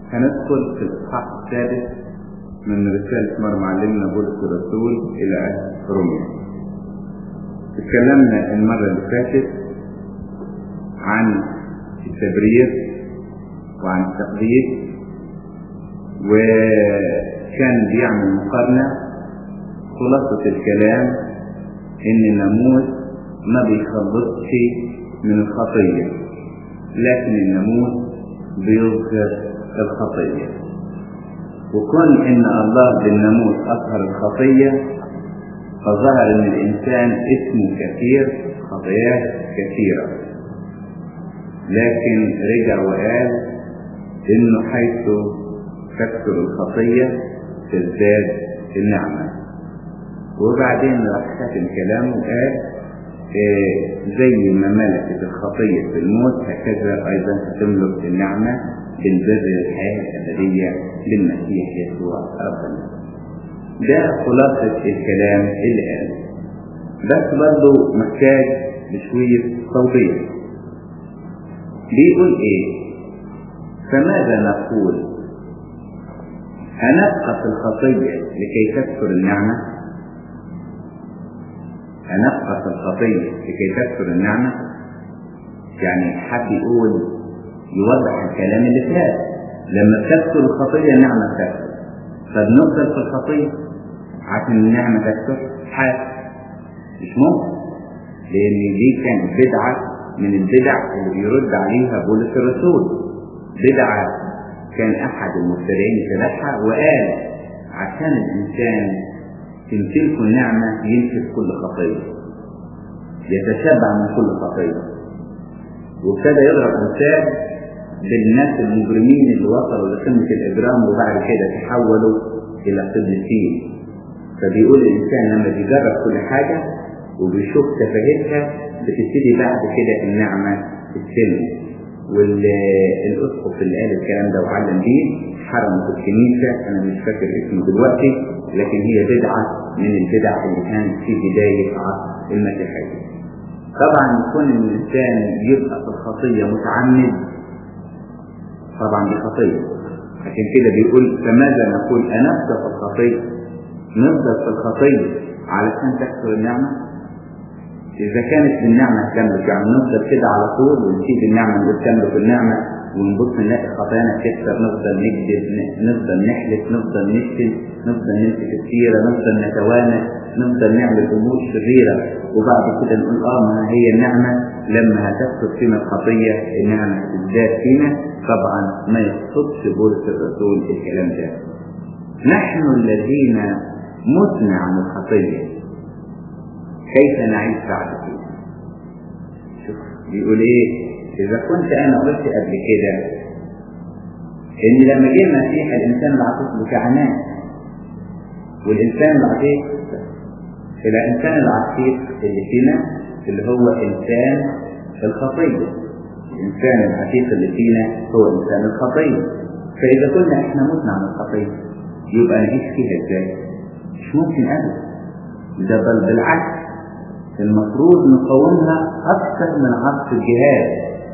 هندخل في الإصحاح السادس من رسالة مر معلمنا بولس الرسول إلى أهل روميا. اتكلمنا المرة اللي فاتت عن التبرير وعن التقدير وكان بيعمل مقارنة خلاصة الكلام إن الناموس ما بيخلصش من الخطية لكن الناموس بيظهر الخطية وكون إن الله بالناموس أظهر الخطية فظهر إن الإنسان اسمه كثير خطاياه كثيرة لكن رجع وقال إنه حيث تكثر الخطية تزداد النعمة وبعدين راح ختم كلامه وقال إيه زي ما ملكت الخطية في الموت هكذا أيضا هتملك النعمة بالبر الحياة الأبدية للمسيح يسوع ربنا ده خلاصة الكلام اللي قال بس برضه محتاج بشوية توضيح بيقول ايه فماذا نقول أنبقى في الخطية لكي تكثر النعمة أنبقى في الخطية لكي تكثر النعمة يعني حد يقول يوضح الكلام اللي فات لما تكثر الخطية النعمة تكثر فبنفضل في الخطية عشان النعمة تكثر حاجة مش ممكن لأن دي كانت بدعة من البدع اللي بيرد عليها بولس الرسول بدعة كان أحد المبتدعين تبعها وقال عشان الإنسان تمتلكه النعمة ينفذ كل خطية يتشبع من كل خطية وابتدى يضرب أمثال بالناس المجرمين اللي وصلوا لقمة الإجرام وبعد كده تحولوا إلى قديسين فبيقول الإنسان لما بيجرب كل حاجة وبيشوف تفاهتها بتبتدي بعد كده النعمة تتم والاسقف اللي قال الكلام ده وعلم بيه حرمه في الكنيسه انا مش فاكر اسمه دلوقتي لكن هي بدعه من البدع اللي كانت في بدايه عصر المسيحيه. طبعا يكون الانسان يبقى في الخطيه متعمد طبعا دي خطيه عشان كده بيقول فماذا نقول انبدا في الخطيه نفضل في الخطيه علشان تكثر النعمه إذا كانت بالنعمة تملك يعني نفضل كده على طول ونسيب النعمة نقول تملك النعمة ونبص نلاقي خطايانا تكثر نفضل نكذب نفضل نحلف نفضل نشتم نفضل نمسك السيرة نفضل نتوانى نفضل نعمل أمور شريرة وبعد كده نقول آه ما هي النعمة لما هتكثر فينا الخطية النعمة هتزداد فينا طبعا ما يقصدش بولس الرسول الكلام ده نحن الذين متنا عن الخطيه كيف نعيش بعد كده شوف بيقول ايه اذا كنت انا قلت قبل كده ان لما جه المسيح الانسان العتيق بكعناه والانسان العتيق الانسان العتيق اللي فينا اللي هو انسان الخطيه الانسان العتيق اللي فينا هو انسان الخطيه فاذا كنا احنا متنا عن الخطيه يبقى نعيش فيها ازاي مش ممكن ابدا ده بل بالعكس المفروض نقاومها أكثر من عصر الجهاد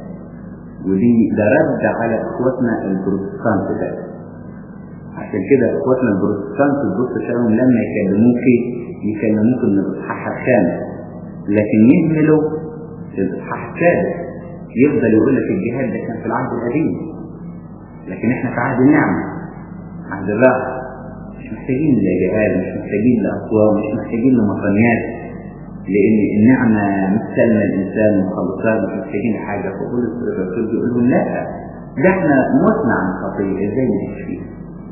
ودي ده رد على إخواتنا البروتستانت ده عشان كده إخواتنا البروتستانت تبص تلاقيهم لما يكلموك يكلموك من الإصحاح الخامس لكن يهملوا الإصحاح السادس يفضل يقول لك الجهاد ده كان في العهد القديم لكن احنا في عهد النعمة عهد الراحة مش محتاجين لجهاد مش محتاجين لأقوام مش محتاجين لمطنيات لان النعمه مستلمه الانسان مخلصاه مش محتاجين حاجه فقول الرسول بيقول لهم لا ده احنا متنا عن الخطيه ازاي نعيش فيها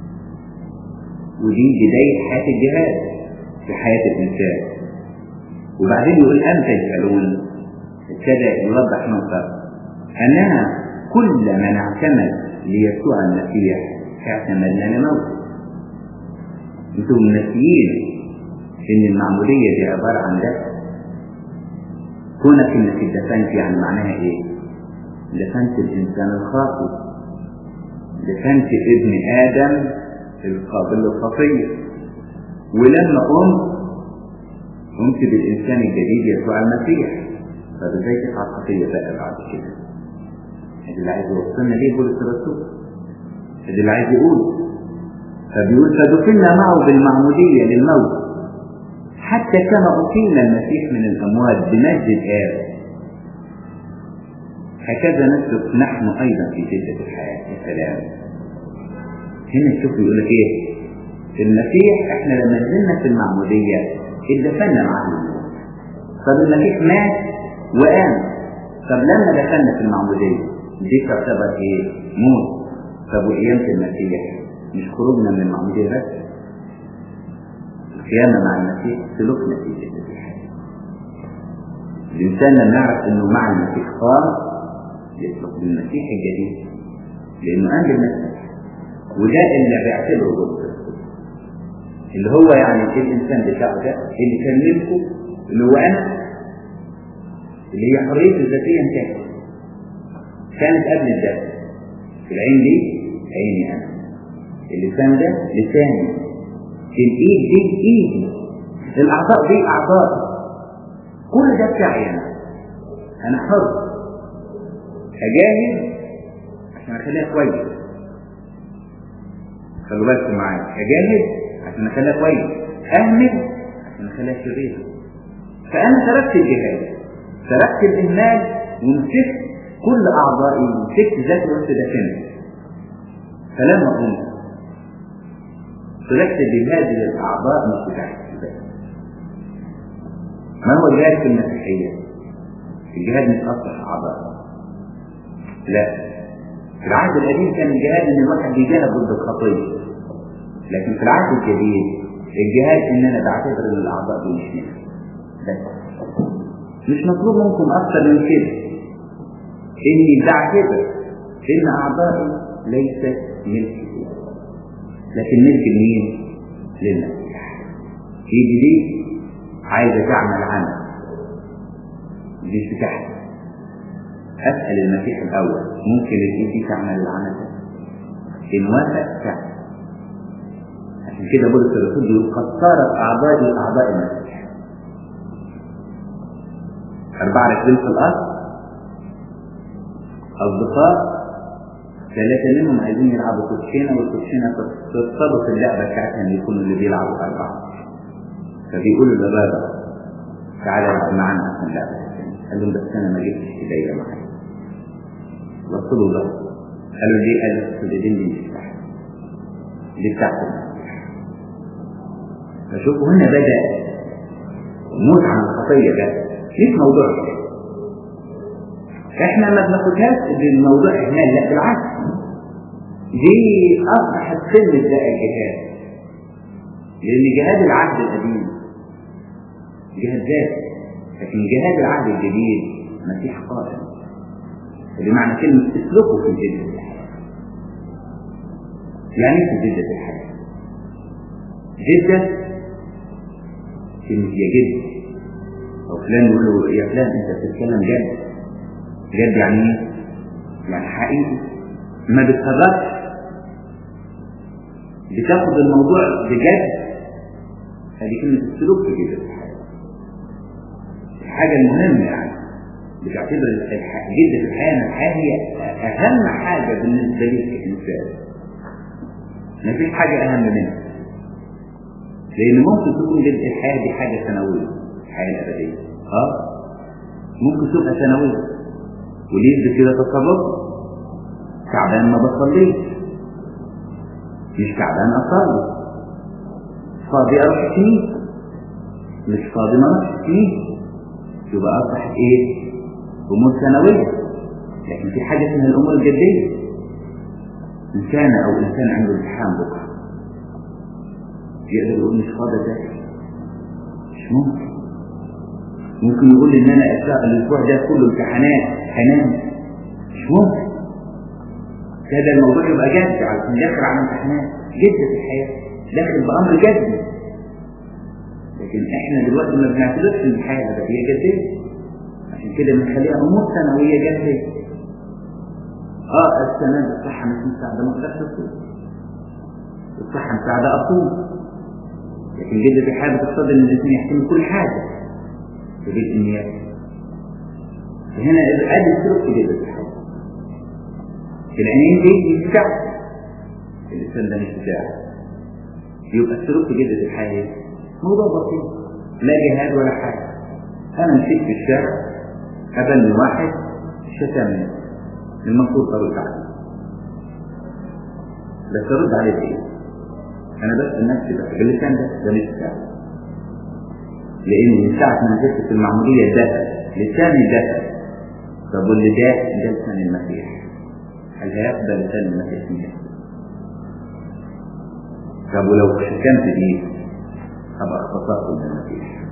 ودي بدايه حياه الجهاد في حياه الانسان وبعدين يقول امتى يسالون ابتدى يوضح نقطه اننا كل من اعتمد ليسوع المسيح اعتمدنا لموته انتم ناسيين ان المعموديه دي عباره عن ده كونك انك اتدفنت يعني معناها ايه دفنت الانسان الخاطئ دفنت ابن ادم القابل للخطيه ولما قمت قمت بالانسان الجديد يسوع المسيح طب ازاي تقع الخطيه بقى بعد كده اللي عايز يوصلنا ليه بولس الرسول اللي عايز يقول فبيقول فدفنا معه بالمعمودية للموت حتى كما أقيم المسيح من الأموات بمجد الآب هكذا نسلك نحن أيضا في جدة الحياة يا سلام هنا شوف يقول لك إيه في المسيح إحنا لما نزلنا في المعمودية اتدفنا معاه الموت طب المسيح مات وقام طب لما دخلنا في المعمودية دي تعتبر إيه موت طب وقيامة المسيح مش خروجنا من المعمودية بس القيامة مع المسيح سلوكنا في جدة الحياة الإنسان لما يعرف إنه مع المسيح قام يسلك بالمسيح الجديد لأنه قام بالمسيح وده اللي بيعتبره ضد اللي هو يعني الإنسان بتاعه ده اللي كان ملكه اللي هو أنا اللي هي حريته الذاتية انتهت كانت قبل الدم في العين دي عيني أنا اللسان ده لساني الإيد دي إيدي الأعضاء دي أعضائي كل ده بتاعي أنا أنا حر أجاهد عشان أخليها كويس خلوا بالكم معايا أجاهد عشان أخليها كويس أهمل عشان أخليها شريرة فأنا تركت الجهاد تركت الإهمال ومسكت كل أعضائي ومسكت ذات وقت دفنت فلما قمت تركت بهذه الأعضاء مش بتاعتي ما هو الجهاد في المسيحية؟ الجهاد مش أصلح أعضاء لا في العهد القديم كان الجهاد ان الواحد بيجاهد ضد الخطيه لكن في العهد الجديد الجهاد ان انا بعتبر ان الاعضاء دي مش مني بس مش مطلوب منكم اكثر من كده اني بعتبر ان اعضائي ليست ملكي لكن ملك مين للمسيح ايدي دي عايزه تعمل عمل مش بتاعتي أسأل المسيح الأول ممكن الإيد دي تعمل العمل ده؟ إن وافق تعمل عشان كده بولس الرسول بيقول قد صارت أعضائي أعضاء المسيح أربعة راكبين في الأرض أصدقاء ثلاثة منهم عايزين يلعبوا كوتشينة والكوتشينة ترتبط اللعبة بتاعتها إن يكونوا اللي بيلعبوا أربعة فبيقولوا للرابع تعالى العب معانا عشان لعبة قال لهم بس أنا ما جبتش إيديا معايا وصلوا له قالوا ليه قال اليدين دي مش بتاعتي دي بتاعت المسيح فشوفوا هنا بدأ موت عن الخطية ده مش موضوع احنا ما بناخدهاش بالموضوع اهمال لا بالعكس دي اصبحت سنة ده الجهاد لان جهاد العهد القديم جهاد ذاتي لكن جهاد العهد الجديد مسيح قائم بمعنى كلمة اسلكوا في جدة الحياة يعني في جدة الحياة جدة كلمة يا جد أو فلان يقول له يا فلان أنت بتتكلم جد جد يعني إيه؟ يعني حقيقي ما بتهرجش بتاخد الموضوع بجد هذه كلمة السلوك في جدة الحياة الحاجة المهمة يعني بتعتبر جدة الحياة الحياة هي أهم حاجة بالنسبة لي كإنسان ما فيش حاجة أهم منها لأن ممكن تكون جدة الحياة دي حاجة ثانوية الحياة الأبدية أه ممكن تبقى ثانوية وليه كده تصرف تعبان ما بصليش مش تعبان أصلي فاضي أروح الكنيسة مش فاضي ما أروحش الكنيسة يبقى أصبحت إيه؟ أمور ثانوية لكن في حاجة اسمها الأمور الجدية إنسان أو إنسان عنده امتحان بكرة يقدر يقول مش فاضي ده مش ممكن ممكن يقول إن أنا الأسبوع ده كله امتحانات هنام مش ممكن هذا الموضوع يبقى جد علشان داخل على امتحانات جدة في الحياة داخل بأمر جدي لكن احنا دلوقتي ما بنعتبرش ان الحياه ابديه جديه عشان كده بنخليها امور ثانويه جديه اه السنه دي الصحه مش مساعده ما اقدرش اصوم الصحه مساعده اصوم لكن جدة الحياه بتقتضي ان الانسان يحتمل كل حاجه في النيات فهنا ادي السلوك في جدة الحياه العينين دي مش بتاعتي اللسان ده مش بتاعه يبقى السلوك في جدة الحياة موضوع بسيط لا جهاد ولا حاجة أنا مشيت في الشارع قابلني واحد شتمني المفروض أرد عليه بس أرد عليه بإيه؟ أنا بس نفسي بقى باللسان ده ده مش بتاعي لأن من ساعة ما نزلت في المعمودية ده لساني ده طب واللي ده ده لسان المسيح هل هيقبل لسان المسيح منه؟ طب ولو شتمت بيه هبقى اختصرت من المسيح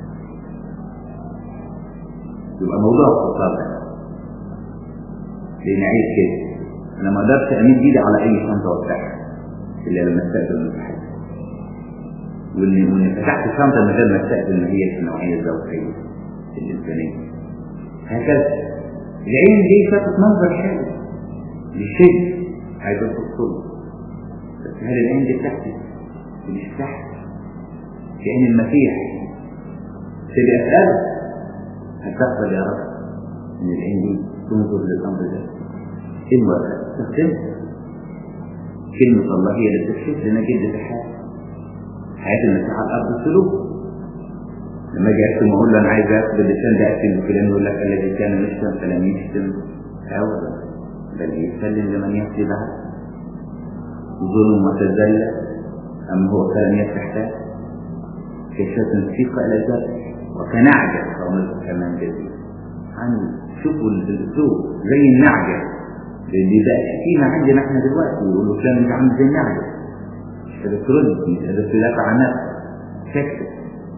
يبقى موضوع اختصار ده لان عيب كده انا ما اقدرش امد ايدي على اي شنطه وافتحها الا لما استقبل المسيح وان وان فتحت الشنطه من غير ما استقبل ما هي النوعيه الذوقيه الانسانيه هكذا العين دي شافت منظر حلو للشيء عايز تبصله بس هل العين دي بتاعتي مش تحت كأن المسيح تبقى أسأله هتقبل يا رب إن العين دي تنظر للأمر ده إما تستخدم كلمة الله هي اللي بتكشف لنا جدة الحياة حياة المسيح على الأرض السلوك لما اجي اكتب واقول له انا عايز اكتب اللسان ده اكتب فلان يقول لك الذي كان يشتم فلم يشتم اولا بل يسلم لمن يهدي بعد ظلم وتذلل أما هو كان يفتح ذلك كشاة ثقة إلى ذلك وكنعجة فأمرت كمان جديد عن شوفوا الأسلوب زي النعجة اللي بقى فينا عندنا احنا دلوقتي يقولوا فلان انت عامل زي النعجة مش قادر ترد مش قادر تدافع عن نفسك سكت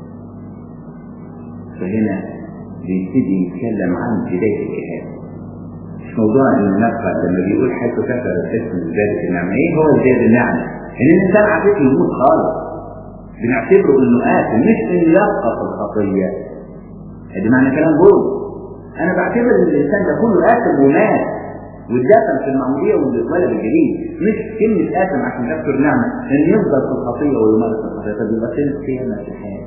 فهنا بيبتدي يتكلم عن بداية الجهاد مش موضوع ان نفقد لما بيقول حيث كثر الاسم زيادة النعمة ايه هو زيادة النعمة؟ ان الانسان على فكره يموت خالص بنعتبره انه آثم مش انه يبقى في الخطية ادي معنى كلام بول انا بعتبر ان الانسان ده كله آثم ومات واتدفن في المعمودية والاتولد الجديد مش كلمة آثم عشان تذكر نعمة ان يفضل في الخطية ويمارس الخطية طب يبقى فين القيامة في الحياة؟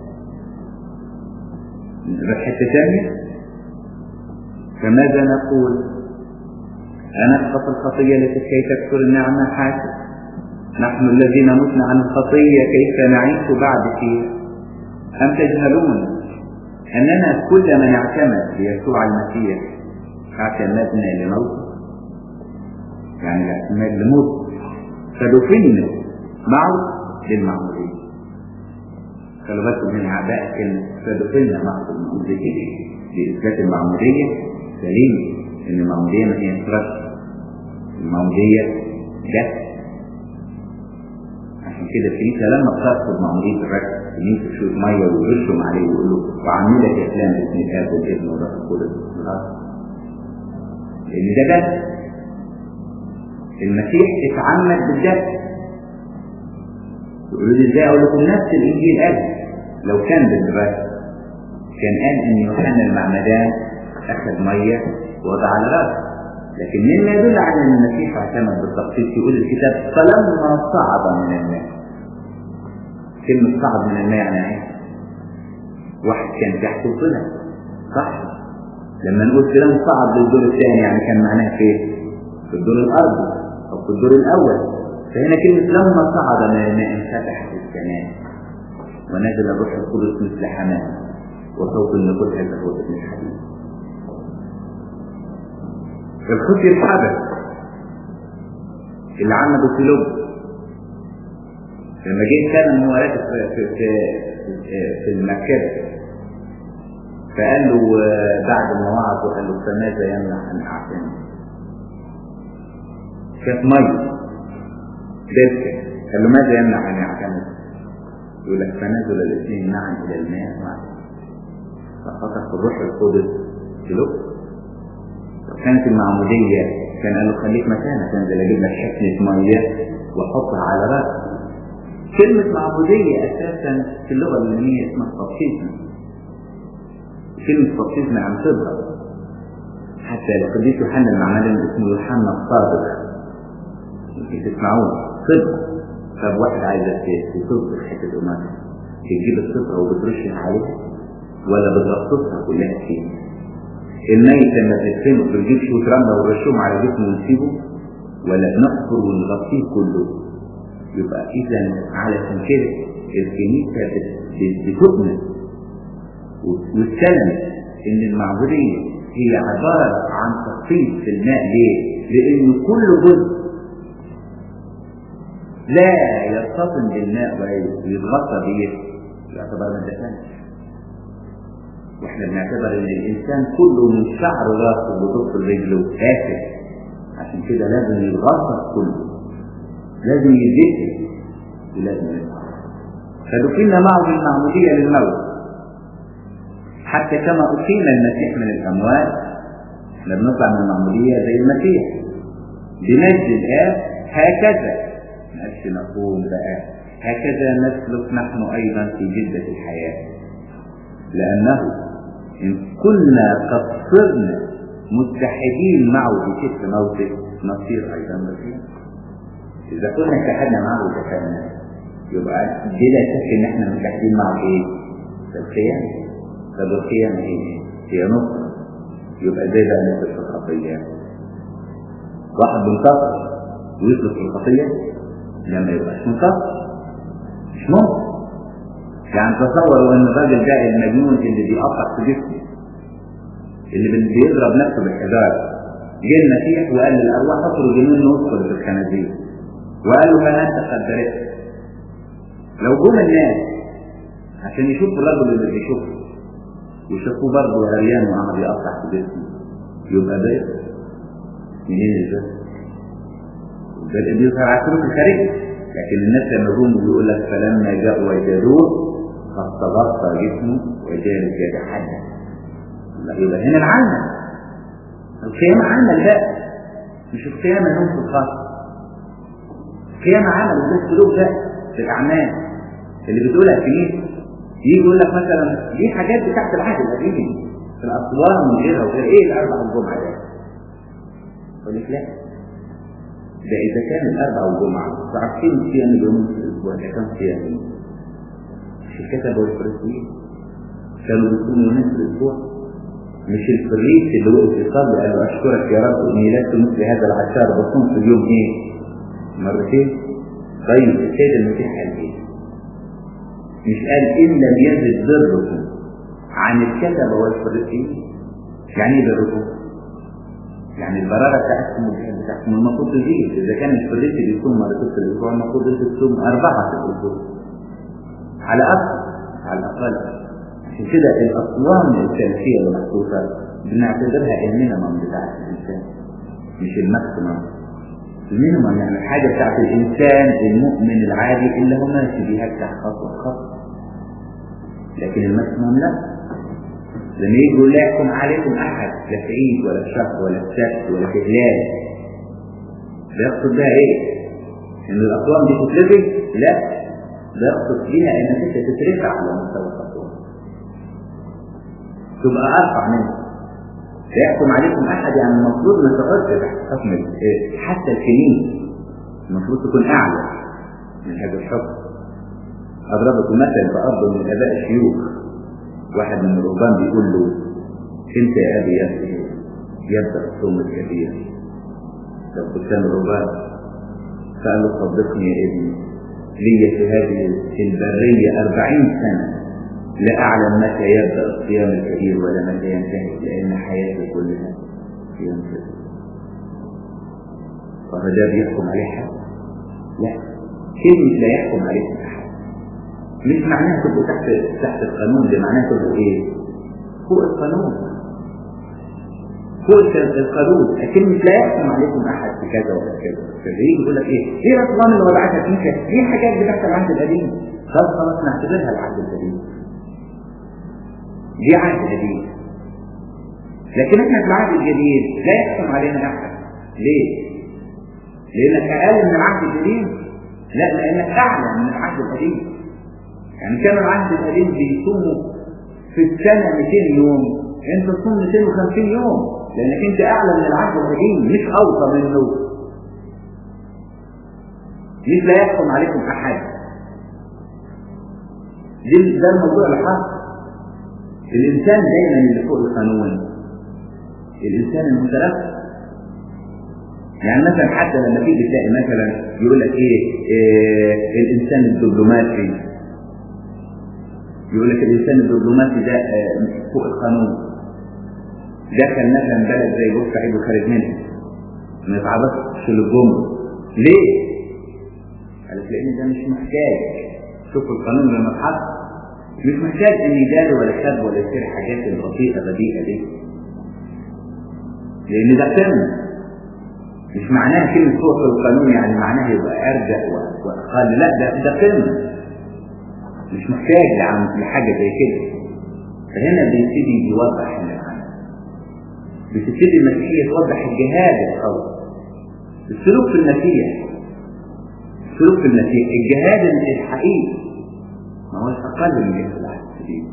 بس حتة ثانية فماذا نقول؟ أنسقط الخطية لكي تكثر النعمة حاسب نحن الذين متنا عن الخطية كيف نعيش بعد فيها أم تجهلون أننا كل من اعتمد ليسوع المسيح اعتمدنا لموت يعني الاعتماد لموت فدفنا معه للمعمودية خلوا بالكم من أعداء كلمة فدفنا معه للمعمودية لإثبات المعمودية سليم إن المعمودية ما هي فرش المعمودية جهل عشان كده الكنيسة لما بترفض معمودية الرجل كنيسة تشوف مية ويرشم عليه ويقول له وعاملة يا فلان باسم الآب والابن والروح القدس لأن ده جهل المسيح اتعمد بالجهل يقولوا لي ازاي اقول لكم نفس الانجيل قال لو كان بالرجل كان قال ان يوحنا المعمدان اخذ ميه ووضع على راسه لكن مما يدل على ان المسيح اعتمد بالتخصيص يقول الكتاب فلما صعد من الماء كلمة صعد من الماء يعني ايه؟ واحد كان تحت وطلع صح لما نقول فلان صعد للدور الثاني يعني كان معناه فين؟ في الدور الارضي او في الدور الاول فهنا كلمة لما صعد من الماء انفتحت السماء ونزل الروح القدس مثل حمام وصوت النقود هذا هو ابن الحديد الخطي الحدث اللي عمله في لب لما جه كان هو راكب في, في, في, في المركبة فقال له بعد ما وعظه قال له فماذا يمنع ان اعتمد كانت ميه دلكة قال له ماذا يمنع ان يعتمد يقول لك فنزل الاثنين معا الى الماء معا فخطف الروح القدس في لب كانت المعمودية كان قال له خليك مكانك انزل اجيب لك حفنة مية واحطها على راسك كلمة معمودية اساسا في اللغة اليونانية اسمها تبسيطنا كلمة تبسيطنا عن صدق حتى القديس يوحنا المعمدان اسمه يوحنا الصادق ممكن تسمعوه صدق طب واحد عايز تصدق حتة قماش تجيب الصدقة وبترشها عليها ولا بتغطسها كلها فيه الميت لما تدفنه بنجيب شوية رملة ونرشهم على جسمه ونسيبه ولا بنحفر ونغطيه كله يبقى إذا علشان كده الكنيسة بتؤمن والسلم إن المعمودية هي عبارة عن تخفيض في الماء ليه؟ لأن كل جزء لا يتصل بالماء ويتغطى به يعتبر ما دفنش واحنا بنعتبر ان الانسان كله من شعر راسه لضفر رجله آسف عشان كده لازم يتغطى كله لازم يتذكر ولازم يتغطى فدفنا معه بالمعمودية للموت حتى كما أقيم المسيح من الأموات احنا بنطلع من المعمودية زي المسيح بمجد الآب هكذا نفس نقوم بقى هكذا نسلك نحن أيضا في جدة الحياة لأنه إن كنا قد صرنا متحدين معه في كتف موته نصير أيضا مسيح إذا كنا اتحدنا معه ودفعنا يبقى بلا شك إن احنا متحدين معه إيه؟ في القيامة طب القيامة إيه؟ هي نصرة يبقى زي بقى نصر في الخطية واحد منتصر ويصرف في الخطية لما يبقاش منتصر مش ممكن يعني تصوروا ان الراجل ده المجنون اللي بيقطع في جسمه اللي بيضرب نفسه بالحجاره جه المسيح وقال للارواح اخرج منه وادخل في الخنازير وقال له ها انت قد درست لو جم الناس عشان يشوفوا الرجل اللي بيشوفه وشافوه برضه عريان وعمل يقطع في جسمه يبقى ده منين الجسم؟ ده اللي بيظهر على السلوك الخارجي لكن الناس لما جم بيقول لك فلما جاءوا وجدوه قد تغطى جسمه وجالس يتحدث يبقى هنا العمل القيامة عمل بقى مش القيامة نوم في الخاص القيامة عمل وده السلوك ده في الأعمال اللي بتقولها الكنيسة يجي يقول لك مثلا دي حاجات بتاعت العهد القديم في الأسوار وغيرها وغير إيه الأربع الجمعة ده؟ يقول لك لا ده إذا كان الأربع والجمعة فعارفين صيام اليوم في الأسبوع ده كان صيام مش الكتبة والفريسيين كانوا بيصوموا يومين في الأسبوع مش الفريس اللي وقف يصلي قال له أشكرك يا رب إني لست مثل هذا العشار بصوم في اليوم إيه؟ مرتين طيب السيد المسيح قال إيه؟ مش قال إن لم يزد ضركم عن الكتبة والفريسيين يعني إيه ضركم؟ يعني البرارة بتاعتكم والجهاد بتاعتكم المفروض تزيد إذا كان الفريق بيصوم مرتين في الأسبوع المفروض أنت تصوم أربعة في الأسبوع على أقل على الأقل عشان كده الأصوام الثلاثية المحطوطة بنعتبرها المينيمم بتاعت الإنسان مش الماكسيمم المينيمم يعني الحاجة بتاعت الإنسان المؤمن العادي اللي هو ماشي بيها بتاع خطوة خطوة لكن الماكسيمم لا لما يجي يقول لا يحكم عليكم احد لا في عيد ولا في شهر ولا في سبت ولا في هلال بيقصد بها ايه؟ ان الاقوام دي تتلغي؟ لا ده يقصد بيها انك انت تترفع على مستوى الاقوام تبقى ارفع منه لا يحكم عليكم احد يعني المفروض ما تقعدش تحت حكم حتى الكنيسه المفروض تكون اعلى من هذا الحكم اضربكم مثل بارض من اباء الشيوخ واحد من الرهبان بيقول له انت يا ابي يبدا الصوم الكبير لو كنت انا رهبان فقال له صدقني يا ابني لي في هذه البريه أربعين سنه لا اعلم متى يبدا الصيام الكبير ولا متى ينتهي لان حياتي كلها صيام كبير فهو ده بيحكم عليه حد لا كلمه لا يحكم عليكم احد مش معناها تبقوا تحت تحت القانون ده معناها تبقوا ايه؟ فوق القانون فوق القانون لكن مش لا يحكم عليكم احد بكذا ولا كذا فاللي يجي يقول لك ايه؟ ايه الاصنام اللي وضعتها فيك؟ دي حاجات بتاعت العهد القديم طب خلاص نعتبرها العهد القديم دي عهد قديم لكن احنا في العهد الجديد لا يحكم علينا احد ليه؟ لانك اقل من العهد القديم لا لانك اعلى من العهد القديم يعني كان العهد القديم بيصوموا في السنة 200 يوم انت تصوم 250 يوم لانك انت اعلى من العهد القديم مش اوطى منه مش لا يحكم عليكم احد دي ده الموضوع اللي حصل الانسان دايما اللي فوق القانون الانسان المتلف يعني مثلا حتى لما تيجي تلاقي مثلا يقول لك ايه, إيه الانسان الدبلوماسي يقول لك الانسان الدبلوماسي ده آه فوق القانون دخل مثلا بلد زي بورسعيد وخارج منها ما يتعرضش للجمله ليه؟ قالت لان ده مش محتاج شوف القانون لما اتحط مش محتاج ان يداري ولا شاب ولا يصير حاجات البسيطه الرديئه دي لان ده قمه مش معناها كلمه فوق القانون يعني معناها يبقى ارجع واقل لا ده ده قمه مش محتاج لحاجه زي كده فهنا بيبتدي يوضح المعنى بتبتدي المسيحيه توضح الجهاد الخاص السلوك في المسيح السلوك في المسيح الجهاد الحقيقي ما هو أقل من جهاد العهد الجديد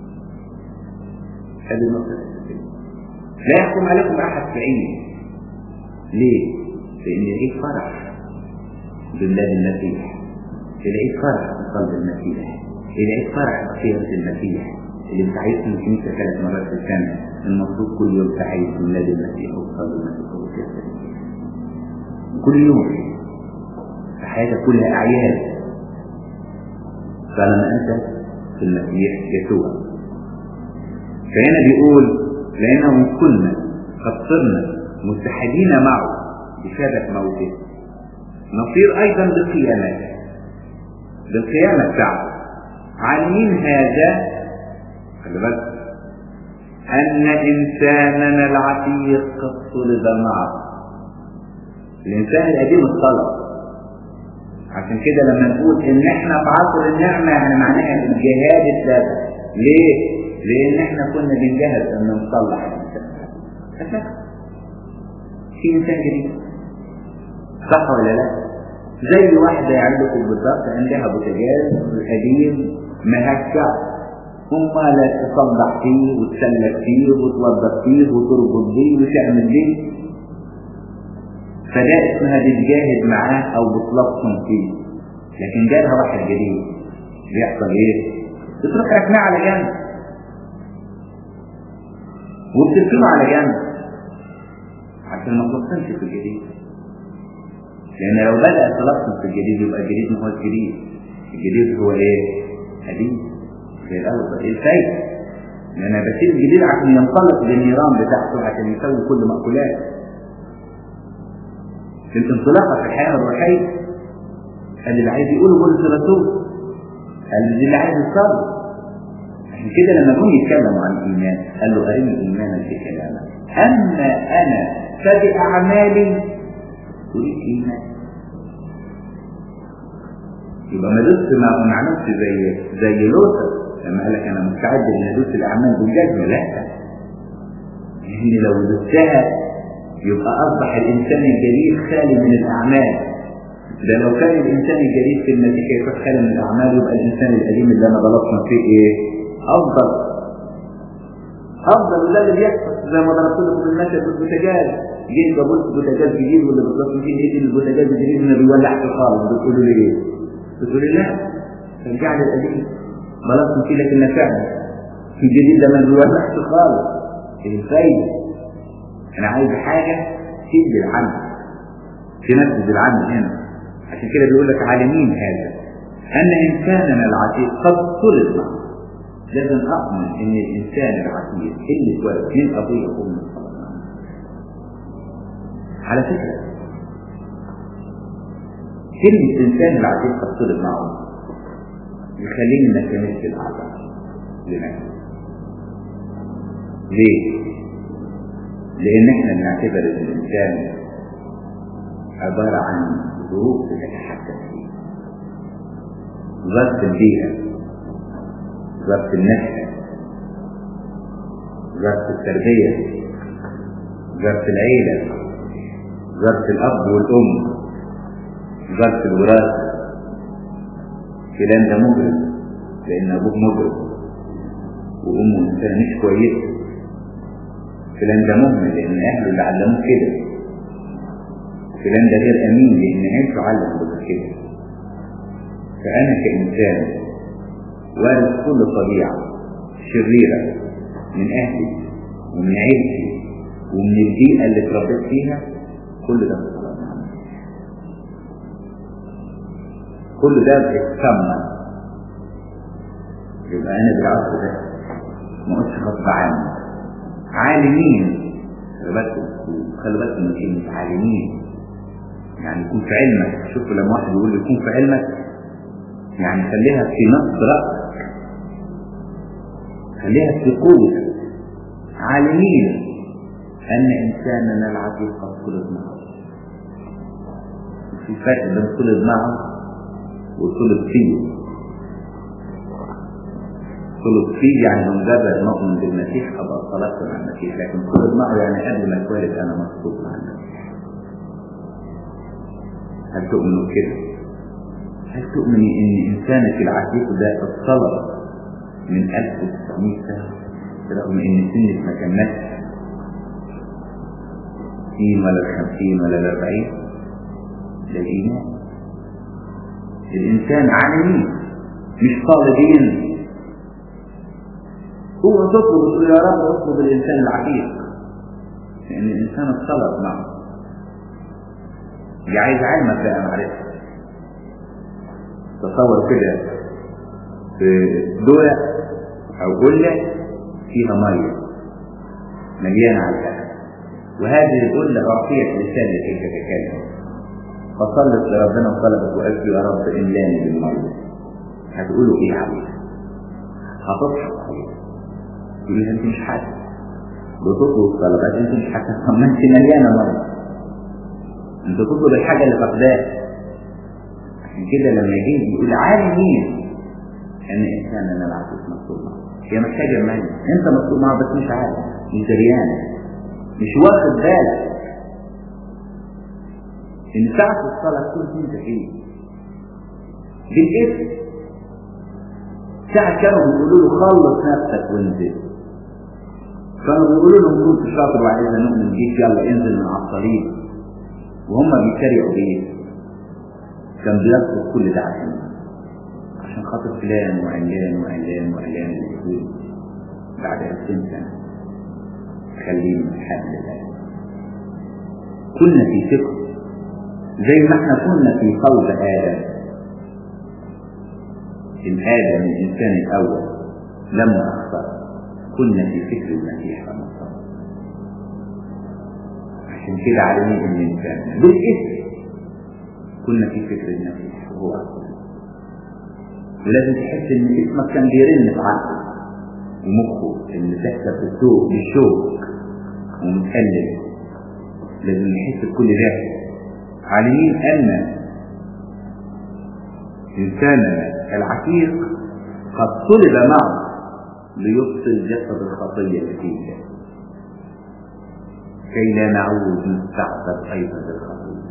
هذه النقطة الأساسية لا يحكم عليكم أحد بعيد ليه؟ لأن العيد فرح بميلاد المسيح العيد فرح بقلب المسيح العيد فرح بخيرة المسيح اللي بتعيش من الكنيسة ثلاث مرات في السنة المفروض كل يوم تعيش بميلاد المسيح وبقلب المسيح وبخيرة المسيح كل يوم حياتك كلها أعياد طالما أنت في المسيح يسوع فهنا بيقول لأنهم كنا قد صرنا متحدين معه بشهادة موته نصير أيضا بالقيامة بالقيامة بتاعته عالمين هذا خلي بالك أن إنساننا العتيق قد صلب معه الإنسان القديم اتصلب عشان كده لما نقول ان احنا في عصر النعمة يعني معناها الجهاد السابق ليه؟ لان احنا كنا بنجهز ان نصلح الانسان في انسان جديد صح ولا لا؟ زي واحدة عندكم بالضبط عندها بوتاجاز قديم مهكع ثم لا تصلح فيه وتسلك فيه وتوظف فيه وتربط بيه وتعمل بيه فده اسمها بتجاهد معاه او بتلطم فيه لكن جالها واحد جديد بيحصل ايه بتروح ركناه على جنب وبتركنه على جنب عشان ما تلطمش في الجديد لان لو بدأت تلطم في الجديد يبقى الجديد ما هو الجديد الجديد هو ايه قديم زي الاول ايه الفايده لان انا بسيب الجديد عشان ينطلق بالنيران بتاعته عشان يسوي كل مأكولاته في الانطلاقه في الحياه الروحيه اللي عايز يقوله بولس الرسول اللي عايز يصلي عشان كده لما جم يتكلموا عن الايمان قال له ارني ايمانا في كلامك اما انا فباعمالي اريد ايمان يبقى ما دوست ما ما عملتش زي زي لوطر لما قال لك انا مستعد ان ادوس الاعمال بالجزمه لا لان لو دوستها يبقى أصبح الإنسان الجديد خالي من الأعمال ده لو كان الإنسان الجديد في المسيحية يكون خالي من الأعمال يبقى الإنسان القديم اللي أنا غلطنا فيه إيه؟ أفضل أفضل وده اللي بيحصل زي ما ضربت لكم المثل في البوتاجاز جيت ببص بوتاجاز جديد واللي بتبص فيه لقيت ان البوتاجاز الجديد ما بيولعش خالص بتقولوا لي إيه؟ بتقولوا لي لا رجع لي القديم بلطم فيه لكن فعلا الجديد ده ما بيولعش خالص ايه الفايده انا عايز حاجة تدي العمل تنفذ العمل هنا عشان كده بيقول لك عالمين هذا ان انساننا العتيق قد صلب معه لازم اؤمن ان الانسان العتيق اللي اتولد من ابويا وامي على فكرة كلمة انسان العتيق قد صلب معه يخليني ما كانش الاعذار لنفسي ليه؟ لأن احنا بنعتبر ان الإنسان عبارة عن ظروف بتتحكم فيه ظرف البيئة ظرف النشأة ظرف التربية ظرف العيلة ظرف الأب والأم ظرف الوراثة فلان ده مجرم لأن أبوه مجرم وأمه إنسانة مش كويسة فلان ده مهمل لان اهله اللي علموه كده فلان ده غير امين لان عيلته علمه كده فانا كانسان وارث كل طبيعه شريره من اهلي ومن عيلتي ومن البيئه اللي اتربيت فيها كل ده كل ده بيتسمى يبقى انا بالعصر ده ما قلتش غصب عني عالمين خلي بالكم خلي بالكم من كلمة عالمين يعني يكون في علمك شوفوا لما واحد يقول يكون في علمك يعني خليها في نص رأسك خليها في قوتك عالمين أن إنساننا العتيق قد خلد معه في فرق بين خلد معه وخلد فيه خلد فيه يعني مجرد مؤمن بالمسيح أبقى صلاتي مع المسيح لكن خلد معه يعني قبل ما اتولد أنا مصروف مع المسيح هل تؤمنوا كده؟ هل تؤمني ان انسانك العتيق ده اتصلب من 1900 سنة رغم ان سنك ما كملش 60 ولا ال 50 ولا ال 40 ده الايمان الانسان عالمين مش طالبين هو تطلب تقول يا رب اطلب الانسان العتيق لان الانسان اتصلب معه دي عايز علمك بقى معرفة تصور كده في دولة أو قلة فيها مية مليانة على الأهل وهذه القلة أعطيت لسان لكي تتكلم فصلت لربنا وطلبت وقالت يا رب إملاني بالمية هتقولوا إيه عليها؟ هتضحك عليها تقول لها أنت مش حاسس بتطلب طلبات أنت مش حاسس طب ما أنت مليانة مية انت تطلب الحاجة اللي فقداها عشان كده لما يجي يقول عالمين ان انساننا العزيز مطلوب معه هي محتاجة مال انت مطلوب معه بس مش عارف مش دريان مش واخد بالك ان ساعة الصلاة كنت انت فيه بالاسم ساعة كانوا بيقولوا له خلص نفسك وانزل كانوا بيقولوا له كنت شاطر وعايزنا نؤمن بيك يلا انزل من على الصليب وهم بيتريقوا بيه كان بيطلب كل ده عشان عشان خاطر فلان وعلان وعلان وعلان يقول بعد 2000 سنة خليني من حبل الله كنا في ثقة زي ما احنا كنا في قلب آدم الآدم الإنسان الأول لما أخطأ كنا في فكر المسيح لما أخطأ عشان كده عالمين ان الانسان بالاسم كنا في فكر المسيح وهو اصلا ولازم تحس ان اسمك كان بيرن في عقله ومخه ان تحسب بالشوق بالشوق ومتقلب لازم نحس بكل ده عالمين ان انساننا العتيق قد صلب معه ليفصل جسد الخطيه التي كي لا نعود نستعبد أيضا بالخطية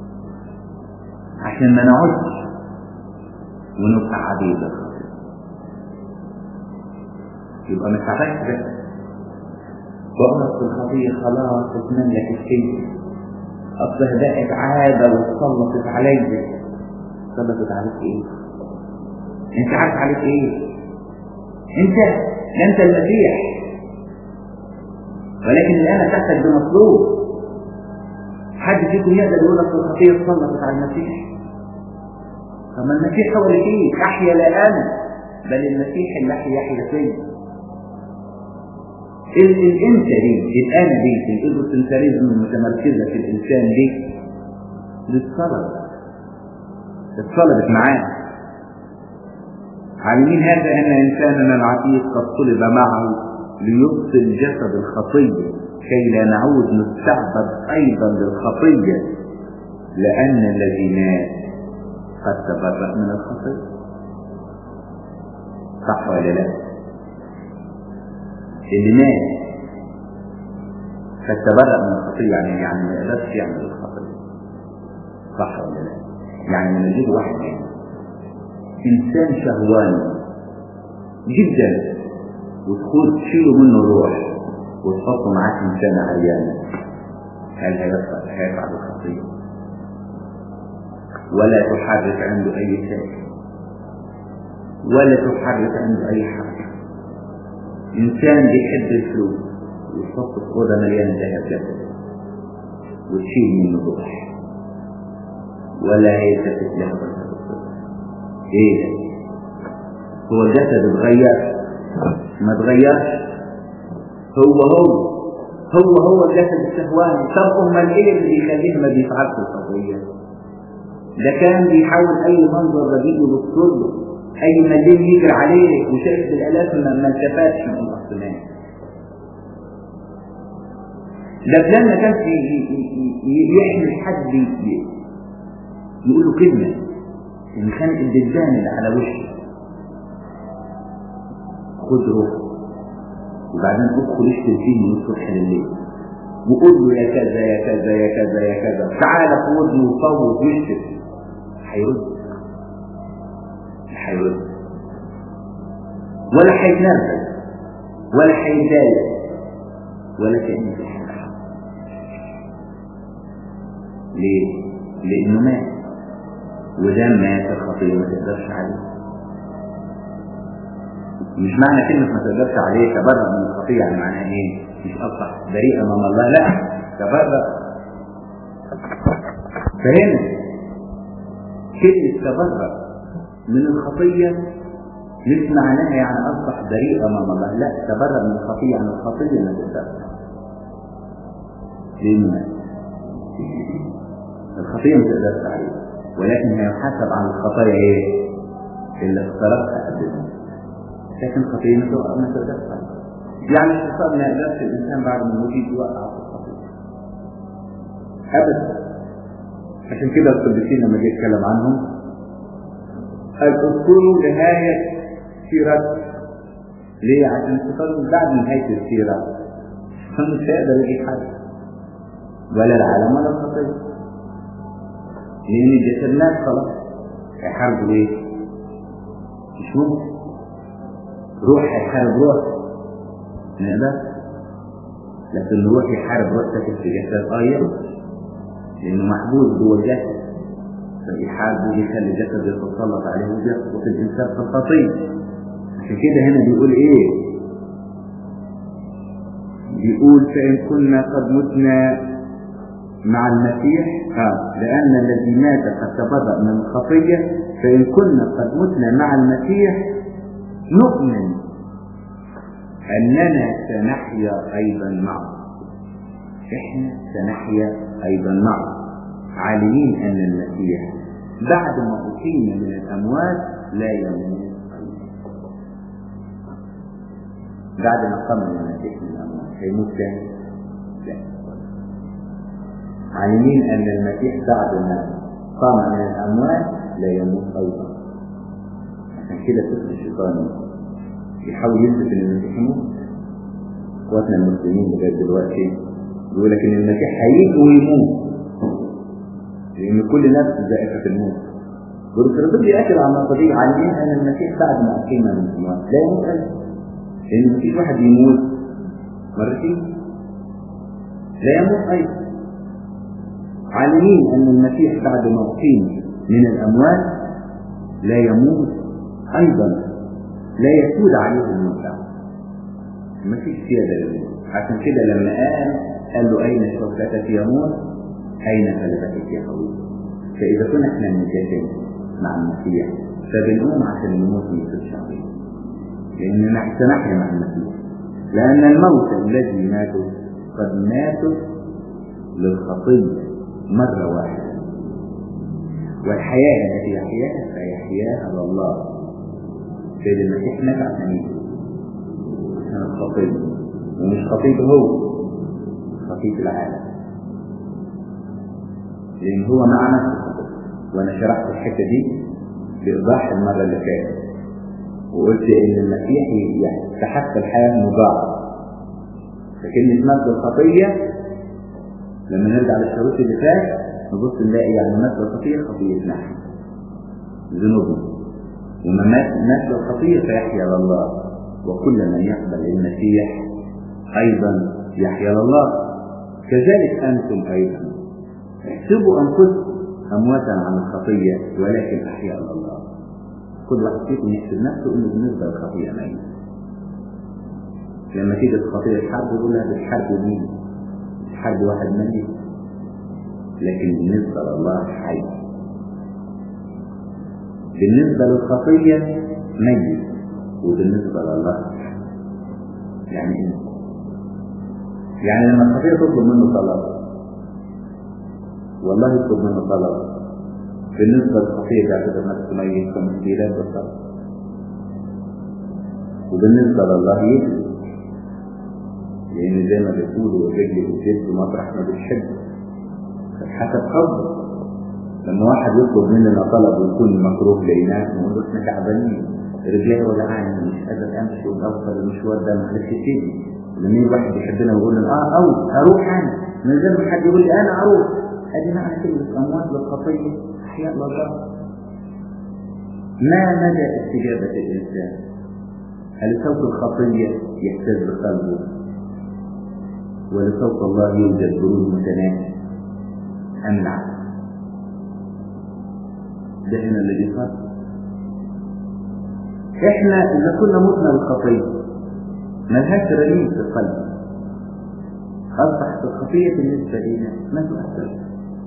عشان ما نعودش ونبقى عبيد الخطية يبقى ما تعبدش بس بغلط في الخطية خلاص اتملك الشيء أصلها بقت عادة واتسلطت عليا سلطت عليك ايه؟ انت عارف عليك ايه؟ انت ده انت المسيح ولكن الآن تحتاج بمطلوب حد فيكم يقدر يقول لك الخطية اتسلطت على المسيح طب ما المسيح هو اللي فيك أحيا لا أنا بل المسيح اللي أحيا يحيا فيا الانت دي الان دي الايجوسنتريزم المتمركزه في الانسان دي للصلب اتصلبت معاه عالمين هذا ان انساننا العتيق قد صلب معه ليبطل جسد الخطيه كي لا نعود نستعبد ايضا للخطيه لان الذي مات قد تبرأ من الخطيه صح ولا لا؟ اللي مات فتبرأ من الخطية يعني يعني ما يقدرش يعمل الخطية صح ولا لا؟ يعني لما يجيب واحد يعني إنسان شهواني جدا وتخوض تشيله منه روح وتحطه معاك إنسان عريان هل هيفعل هيفعل الخطية؟ ولا تحرك عنده أي شيء ولا تحرك عنده أي حاجة إنسان بيحب الفلوس ويحط في أوضة مليانة ذهب جسد وتشيل منه روح ولا هيلتفت له ايه ده هو الجسد اتغير ما اتغيرش هو هو هو هو الجسد الشهواني طب امال ايه اللي يخليه ما بيفعلش الخطيه ده كان بيحاول اي منظر رديء يبص له اي مليم يجري عليه وشايف بالالاف ما ما التفاتش من الاصطناع ده لما كان يحمل حد يقول له كلمه ان خانق الدبان اللي على وشه خد روح وبعدين ادخل اشتم فيه من الصبح لليل وقول له يا كذا يا كذا يا كذا يا كذا تعالى في ودنه وصوت واشتم هيرد هيرد ولا هيتنرفز ولا هيتضايق ولا كأنه في حاجة ليه؟ لأنه مات وده مات الخطية ما تقدرش عليه مش معنى كلمة ما تقدرش عليه تبرأ من الخطية يعني معناها ايه؟ مش أصبح بريئة أمام الله لا تبرأ فهنا كلمة تبرأ من الخطية مش معناها يعني أصبح بريء أمام الله لا تبرأ من الخطية يعني الخطية ما تقدرش لأن الخطية ما تقدرش عليه ولكن هيحاسب عن الخطايا ايه؟ اللي اخترقها قبل الموت لكن خطية ما تقدرش عليه يعني الشيطان ما يقدرش الإنسان بعد ما يموت يوقع في الخطية أبدا عشان كده القديسين لما جه يتكلم عنهم قال اذكروا نهاية سيرة ليه؟ عشان الشيطان بعد نهاية السيرة الشيطان مش هيقدر يجي حاجة ولا العالم ولا الخطية لأن الجسد مات خلاص هيحاربوا ايه؟ مش ممكن روح هيحارب روح نقدر لكن الروح يحارب روح ساكن في جسد اه يقدر لأنه محبوس جوه الجسد فبيحاربه ويخلي الجسد يتسلط عليه ويسقط الإنسان في الخطية عشان كده هنا بيقول إيه؟ بيقول فإن كنا قد متنا مع المسيح آه لأن الذي مات قد تبرأ من الخطية فإن كنا قد متنا مع المسيح نؤمن أننا سنحيا أيضا معه إحنا سنحيا أيضا معه عالمين أن المسيح بعد ما أقيم من الأموات لا يموت بعد ما قام من المسيح من الأموات هيموت تاني؟ لا عالمين أن المسيح بعد ما قام من الأموات لا يموت أيضا عشان كده فكر الشيطان يحاول يثبت ان المسيح يموت اخواتنا المسلمين لغايه دلوقتي يقول لك ان المسيح هيجي ويموت لان كل نفس ذائقه الموت والرسول بيأكد على النقطه دي عالمين ان المسيح بعد ما اقيم من الاموات لا يموت ابدا لان مفيش واحد يموت مرتين لا يموت ايضا عالمين ان المسيح بعد ما اقيم من الاموات لا يموت ايضا لا يسود عليه الموت ما فيش سيادة للموت عشان كده لما قال قال له أين شوكتك يا موت أين غلبتك يا قوي فإذا كنا احنا نتجاهل مع المسيح فبنقوم عشان الموت ما يصيرش عليه لأننا سنحيا مع المسيح لأن الموت الذي ماتوا قد ماتوا للخطية مرة واحدة والحياة التي يحياها فيحياها لله سيد المسيح مات عشان ايه؟ عشان الخطيب ومش خطيب هو خطيب العالم لان هو مع نفسه وانا شرحت الحته دي بايضاح المره اللي فاتت وقلت ان المسيح يستحق الحياه مضاعفه فكلمه مد الخطيه لما نرجع للشروط اللي فات نبص نلاقي يعني مد الخطيه خطيه نحن ذنوبنا ومن مات الخطية فيحيا لله وكل من يقبل المسيح أيضا يحيا لله كذلك أنتم أيضا احسبوا أنفسكم أمواتا عن الخطية ولكن أحياء لله كل واحد فيكم يحسب نفسه إنه بالنسبة للخطية ميت لما تيجي الخطية الحرب يقول لها بالحرب مين؟ الحرب واحد ميت لكن بالنسبة لله حي بالنسبة للخطية ميت وبالنسبة لله يعني ايه؟ يعني لما الخطية تطلب منه طلب والله يطلب منه طلب بالنسبة للخطية تعتبر نفسه ميت كمثيلات بالطلب وبالنسبة لله يجري لأن زي ما بيقولوا الرجل بتجد مطرح ما بتحب حسب حبه لما واحد يطلب مننا طلب ويكون مكروه لقيناه نقول له احنا تعبانين رجلي وجعاني مش قادر امشي واوصل المشوار ده معلش سيبني لما يجي واحد يحبنا ويقول لنا اه او هروح انا من غير ما حد يقول لي انا اروح ادي معنى كلمه اموات للخطيه احياء لله ما مدى استجابه الانسان هل صوت الخطيه يهتز قلبه ولصوت الله يوجد برود متناهي ام العكس ده هنا الذي صار احنا اذا كنا متنا بالخطيه ملهاش رليم في القلب اصبحت الخطيه بالنسبه لنا ما تؤثر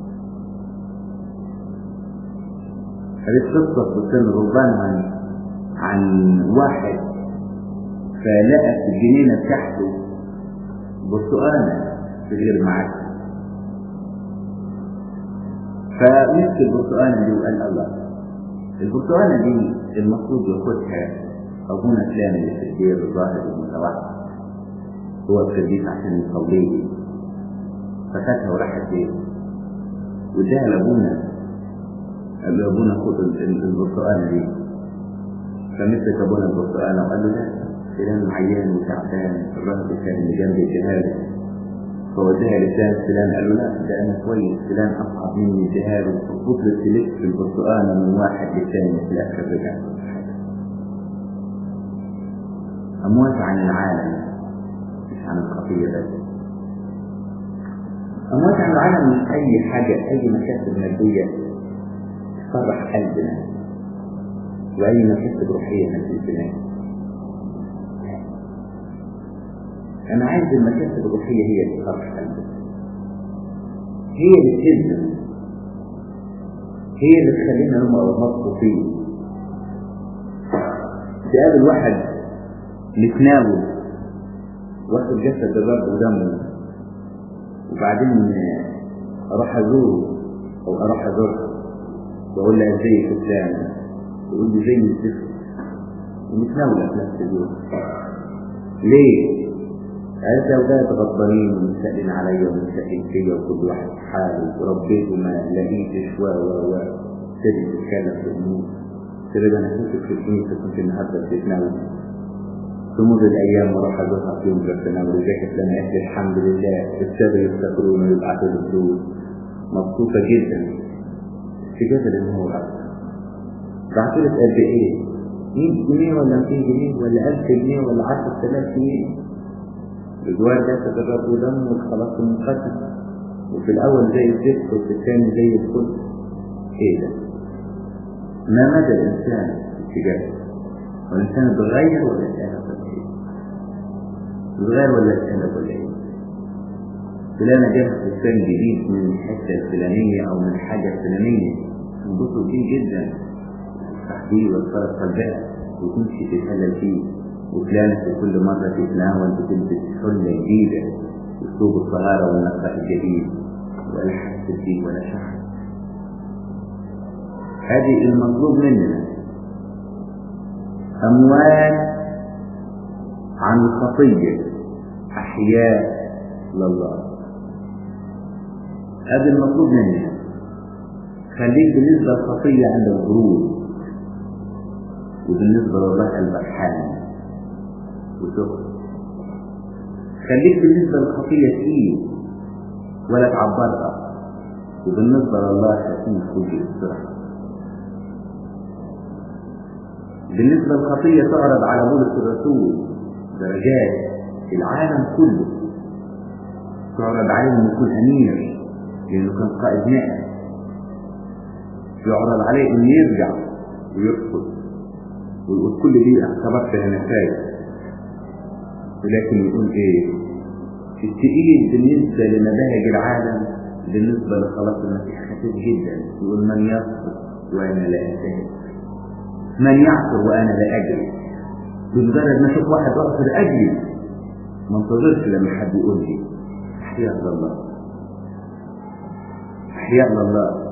هذه قصه بتتم ربان عن عن واحد فلقى في الجنينه بتاعته برتقانه في غير معاكل فمسك البرتقانه دي وقال الله البرتقانه دي المفروض ياخدها ابونا فلان اللي في الدير الظاهر المتوحد هو القديس عشان يصلي فخدها وراحت بيه واداها لابونا قال له ابونا خد البرتقانه دي فمسك ابونا البرتقانه وقال له لا فلان عيان وتعبان الراجل كان اللي جنب الجهاز فوداها لفلان فلان قال له لا ده انا كويس فلان اصعب مني اديها له ففضلت تلف في البرتقانه من واحد للثاني في الاخر رجع اموات عن العالم مش عن الخطيه بس اموات عن العالم مش اي حاجه اي مكاسب ماديه تفرح قلبنا واي مكاسب روحيه ما تنسيناش انا عايز المكاسب الروحيه هي اللي تفرح قلبك هي اللي تهزنا هي اللي تخلينا نبقى مبسوطين تقابل واحد متناول واخد جسد الرب ودمه وبعدين اروح ازوره او اروح ازورها واقول لها ازيك فلان تقول لي زي الزفت ومتناوله في نفس اليوم ليه؟ عايز أولاد غضبانين ومسألين عليا ومسألين فيا وكل واحد في حاله وربيت وما لقيتش و و و ابتدي تتكلم في الأمور تبقى أنا كنت في الكنيسة كنت النهارده بتتناول تمر الأيام وأروح أزورها في يوم بتتناول وذاكر لما يحكي الحمد لله ابتدوا يفتكرون ويبعثوا لي فلوس مبسوطة جدا استجابة للنور بعتوا لك قد إيه؟ 100 جنيه ولا 200 جنيه ولا 1000 جنيه ولا 10000 جنيه الجوار ده تجرب ودم والخلاص المنقسم وفي الأول زي الزفت وفي الثاني زي الفل إيه ده؟ ما مدى الإنسان اتجاهه؟ والإنسان اتغير ولا اتقلب ولا إيه؟ اتغير ولا اتقلب ولا إيه؟ فلانة جابت فستان جديد من الحتة الفلانية أو من الحاجة الفلانية انبسط فيه جدا تحديه وتصرف قلبها وتمشي تتهلل فيه وفلانة في كل مرة تتناول بتلبس حلة جديدة أسلوب الطهارة والنقاء الجديد ولا حس فيه ولا شعر هذه المطلوب مننا أموات عن الخطية أحياء لله هذا المطلوب مننا خليك بالنسبة للخطية عند الغرور وبالنسبة لله قلبك حامل وشكر خليك بالنسبة للخطية تقيل ولا تعبرها وبالنسبة لله خفيف وجه الصراحة بالنسبة للخطية تعرض على بولس الرسول درجات في العالم كله تعرض عليه انه يكون امير لانه كان قائد نائب يعرض عليه انه يرجع ويرفض ويقول كل دي اعتبرت انا فايز ولكن يقول ايه التقيل بالنسبة لمباهج العالم بالنسبة لخلاص المسيح خفيف جدا يقول من يصبر وانا لا انتهي من يعصر وأنا لا أجري بمجرد ما أشوف واحد يعصر أجري ما انتظرش لما حد يقول لي أحياء الله أحياء الله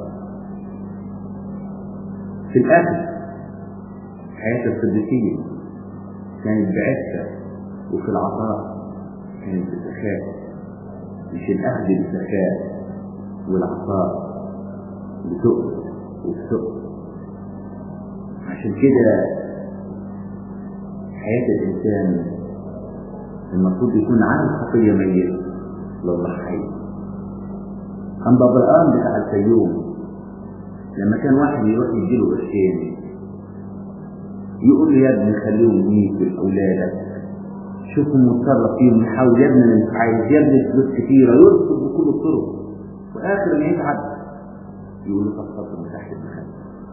في الآخر حياة القديسية كانت بعفة وفي العطاء كانت بسخاء مش الأخذ بسخاء والعطاء بتقل والسقف عشان كده حياة الإنسان المفروض يكون عن الخطية ميت لله حي أم بابرقان بتاع الفيوم لما كان واحد يروح يديله قرشين يقول له يا ابني خليهم ليك ولأولادك شوفهم متصرف فيهم يحاول يا ابني انا مش عايز يا ابني فلوس كتيرة يرفض بكل الطرق وآخر ما يتعب يقول له فضفض من تحت المخدة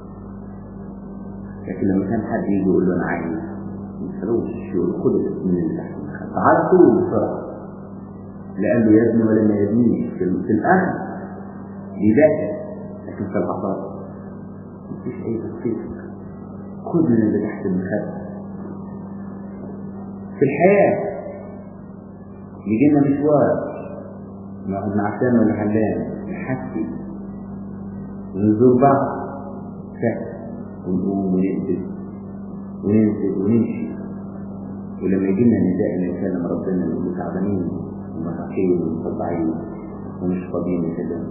لكن لما كان حد يجي يقول له انا عايز ما يسألوش يقول خد من اللي تحت المخدة على طول بسرعة لا قال له يا ابني ولا ما يبنيش في, في الأهل يدافع لكن في العطاء مفيش أي تفكير خد من اللي تحت المخدة في الحياة يجي لنا مشوار نقعد مع عشان ولا حلان نحكي ونزور بعض سهل ونقوم ونقبل وننزل ونمشي ولما يجي لنا نداء نكلم ربنا نقول تعبانين ومساكين ومطبعين ومش فاضيين نكلم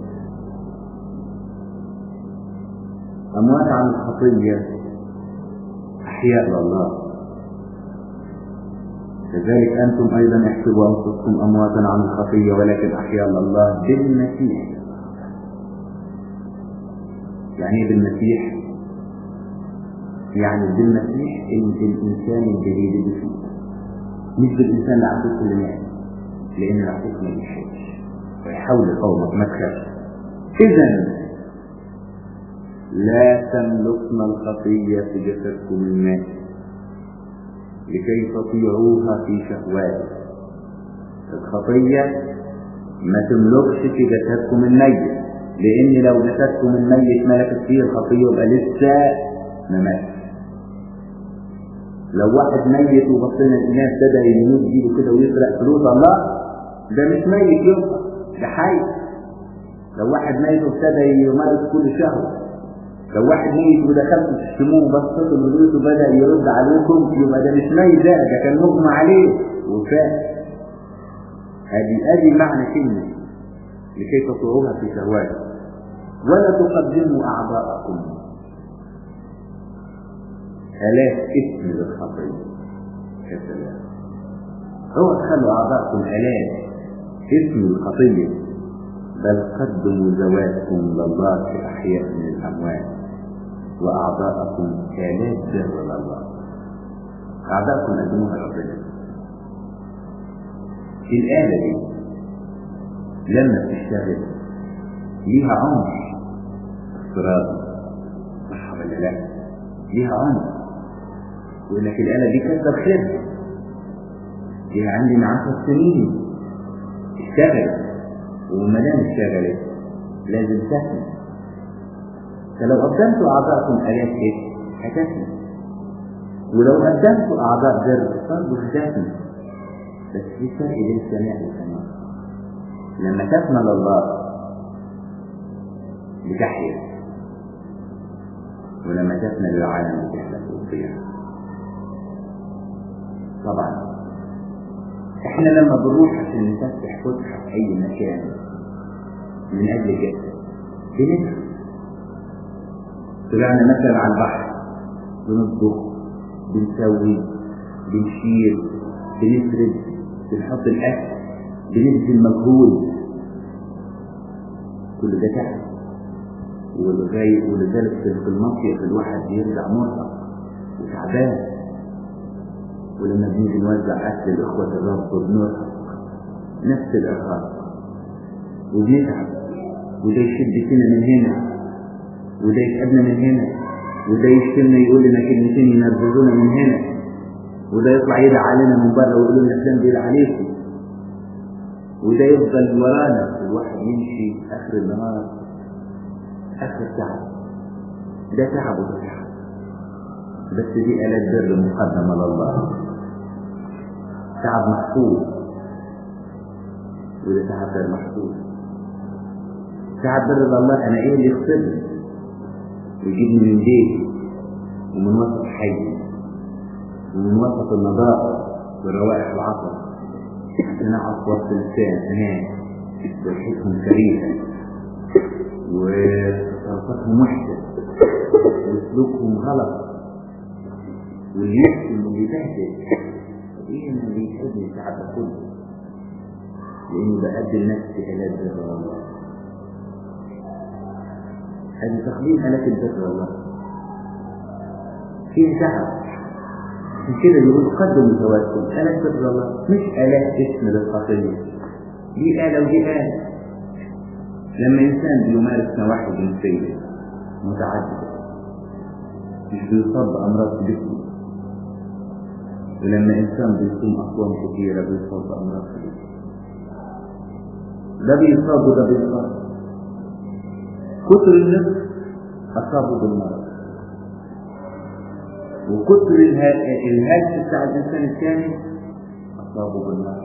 أموات عن الخطية أحياء لله كذلك أنتم أيضا احسبوا أنفسكم أمواتا عن الخطية ولكن أحياء لله بالمسيح يعني ايه بالمسيح يعني بالمسيح الإنسان الجديد اللي فيه مش بالإنسان اللي عطيك اللي مات لأن اللي عطيك ما بيحبش ويحاول قومك ما تخافش إذا لا تملكن الخطية في جسدكم المات لكي تطيعوها في شهوات الخطية ما تملكش في جسدكم الميت لأن لو جسدكم الميت ملكت فيه الخطية يبقى لسه ما ماتش لو واحد ميت وبصينا الناس ابتدى يموت جيبه كده ويسرق فلوس الله ده مش ميت يبقى ده حي لو واحد ميت وابتدى يمارس كل شهوة لو واحد ميت ودخلت تشتموه وبصيتوا لبيته وبدا يرد عليكم يبقى ده مش ميت ده ده كان مغمى عليه وفاء هذه ادي معنى كلمه لكي تطيعوها في شهوات ولا تقدموا اعضاءكم آلاف اسم للخطية يا سلام هو تخلوا أعضاءكم آلاف اسم الخطية بل قدموا ذواتكم لله في أحياء من الأموات وأعضاءكم آلاف بر لله أعضاءكم قدموها لربنا الآلة دي لما تشتغل ليها عمر افتراضي صح ولا لا؟ ليها عمر يقول لك الآلة دي كسر خير دي عندي من عشر سنين اشتغلت وما دام اشتغلت لازم تفنى فلو قدمتوا أعضاءكم آلات إيه؟ هتفنى ولو قدمتوا أعضاء بر برضه هتفنى بس في فرق بين السماء والسماء لما تفنى لله بتحيا ولما تفنى للعالم بتحلف وتضيع طبعا احنا لما بنروح عشان نفتح فتحة في اي مكان من اجل كده بنفهم طلعنا مثلا على البحر بنطبخ بنسوي بنشيل بنفرد بنحط الاكل بنبذل مجهود كل ده تعب ولغاية ولذلك في المصيف الواحد بيرجع مرهق وتعبان ولما بنيجي نوزع أكل الإخوة الرب بنرهق نفس الإرهاق وبنتعب وده يشد فينا من هنا وده يتعبنا من هنا وده يشتمنا يقول لنا كلمتين ينرفزونا من هنا وده يطلع يدعي علينا من بره ويقول لنا فلان بيدعي عليكم وده يفضل ورانا الواحد يمشي آخر النهار آخر تعب ده تعب وده تعب بس دي آلات بر مقدمة لله تعب محفوظ وده تعب غير محفوظ تعب بر لله أنا إيه اللي يخسرني ويجيبني من بيتي ومن وسط حي ومن وسط النظافة والروائح العطر عشان أقعد وسط الإنسان أنام وريحتهم كريهة وتصرفاتهم وحشة وسلوكهم غلط واللي يحسن واللي يبهدل ايه اللي يحبني التعب ده كله لاني بقدم نفسي الى بر الله هذه تقديم آلات البر والله فيه تعب عشان كده يقول قدم التوكل آلات بر الله مش آلات اسم للخطية دي آلة ودي آلة لما إنسان بيمارس نواحي جنسية متعددة مش بيصاب بأمراض في جسمه ولما إنسان بيصوم أصوام كثيرة بيصاب بأمراض في جسمه ده بيصاب وده بيصاب كتر النفس أصابه بالمرض وكتر الهلس بتاع الإنسان الثاني أصابه بالمرض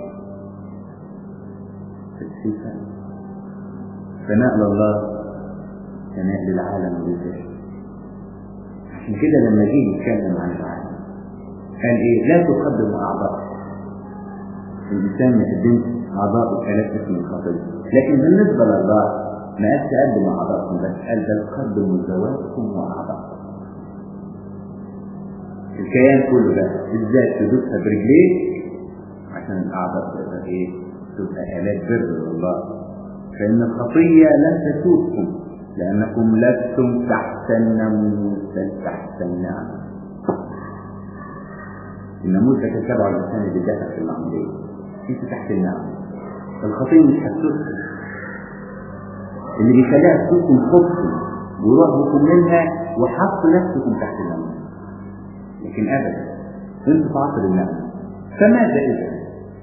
الشفاء ثناء لله ثناء للعالم والبشر عشان كده لما جه يتكلم عن العالم قال ايه لا تقدموا اعضاء الانسان ما يقدمش اعضاء الالات اسم الخطيه لكن بالنسبه لله ما قالش تقدموا اعضاءكم بس قال بل قدموا ذواتكم واعضاءكم الكيان كله ده ازاي تدوسها برجليك عشان الاعضاء تبقى ايه تبقى الات بر لله فإن الخطية لن تسوسكم لأنكم لستم تحت الناموس بل تحت النعمة الناموس ده كان تبع الإنسان اللي دخل في العملية أنت تحت النعمة الخطية مش هتسوسكم اللي بيخليها تسوسكم خوفكم ورهبكم منها وحط نفسكم تحت الناموس لكن أبدا أنت في عصر النعمة فماذا إذا؟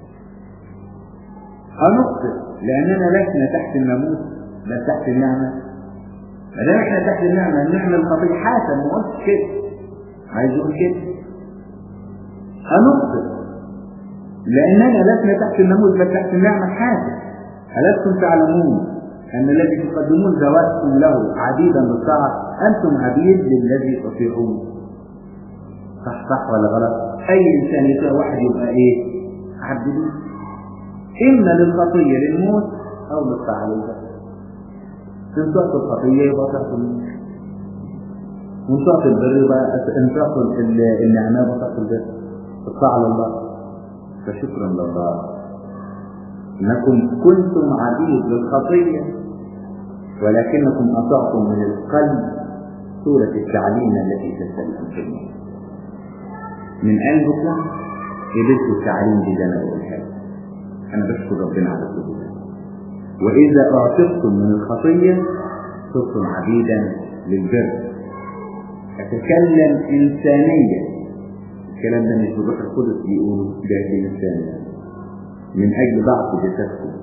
هنخطئ لأننا لسنا تحت الناموس بل تحت النعمة ما دام احنا تحت النعمة نعمل الخطية حسن ما قلتش كده عايز اقول كده هنخطئ لأننا لسنا تحت الناموس بل تحت النعمة حسن ألستم تعلمون أن الذي تقدمون ذواتكم له عبيدا بالطاعة أنتم عبيد للذي تطيعون صح صح ولا غلط؟ أي إنسان يطيع واحد يبقى إيه؟ عبد ليه إما للخطية للموت أو للطاعة للبشر إن تعطي الخطية يبقى تعطي الموت وإن تعطي البر يبقى إن تعطي النعمة يبقى تعطي البر الطاعة لله فشكرا لله إنكم كنتم عبيد للخطية ولكنكم أطعتم من القلب سورة التعليم التي تسلم في الموت من قلبكم قبلت التعليم بجنب والحاجة أنا بشكر ربنا على كل ده وإذا أعتقتم من الخطية صرتم عبيدا للبر أتكلم إنسانيا الكلام ده مش بالروح القدس بيقولوا ده الإنسان من أجل ضعف جسدكم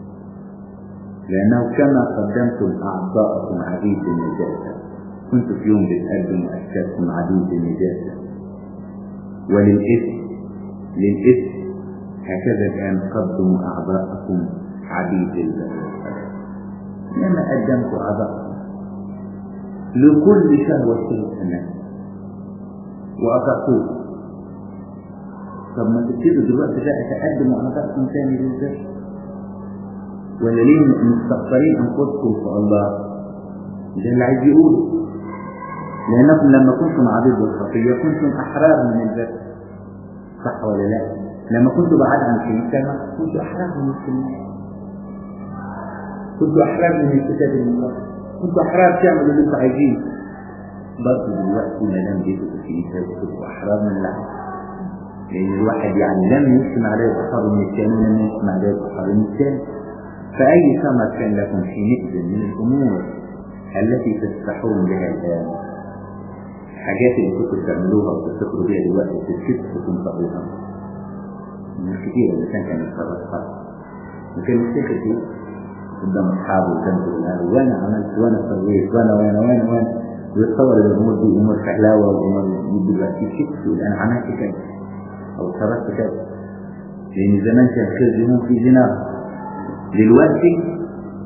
لأنه كما قدمتم أعضاءكم عبيد للنجاسة كنت في يوم بتقدموا أشكالكم عبيد للنجاسة وللإثم للإثم هكذا الآن قدموا أعضاءكم عبيد لله لما قدمتوا أعضاءكم لكل شهوة النفس وأطعتوه طب ما تبتدوا دلوقتي بقى تقدموا أعضاءكم تاني للذات ولا ليه مستخسرين أنفسكم في الله ده اللي عايز يقوله لأنكم لما كنتم عبيد الخطية كنتم أحرار من الذات صح ولا لا؟ لما كنتوا بعاد عن الكنيسة كنتوا أحرار من الكنيسة كنتوا أحرار من الكتاب المقدس كنتوا أحرار تعملوا اللي أنتوا عايزينه برضه دلوقتي ما دام جيتوا في الكنيسة كنتوا أحرار من العالم لأن الواحد يعني لم يسمع عليه بحر من الثاني ولم يسمع عليه بحر من الثاني فأي ثمر كان لكم حينئذ من الأمور التي تسبحون بها الآن الحاجات اللي كنتوا بتعملوها وتفتكروا بيها دلوقتي تتكتفوا وتنطقوها من كتير الإنسان كان يتصرف وكان يفتكر فيه قدام أصحابه وقدام زملائه وأنا عملت وأنا سويت وأنا وأنا وأنا وأنا ويتصور ان الامور دي امور حلاوه وامور دي دلوقتي شك يقول انا عملت كذا او صرفت كذا لان زمان كان خزيهم في زنا دلوقتي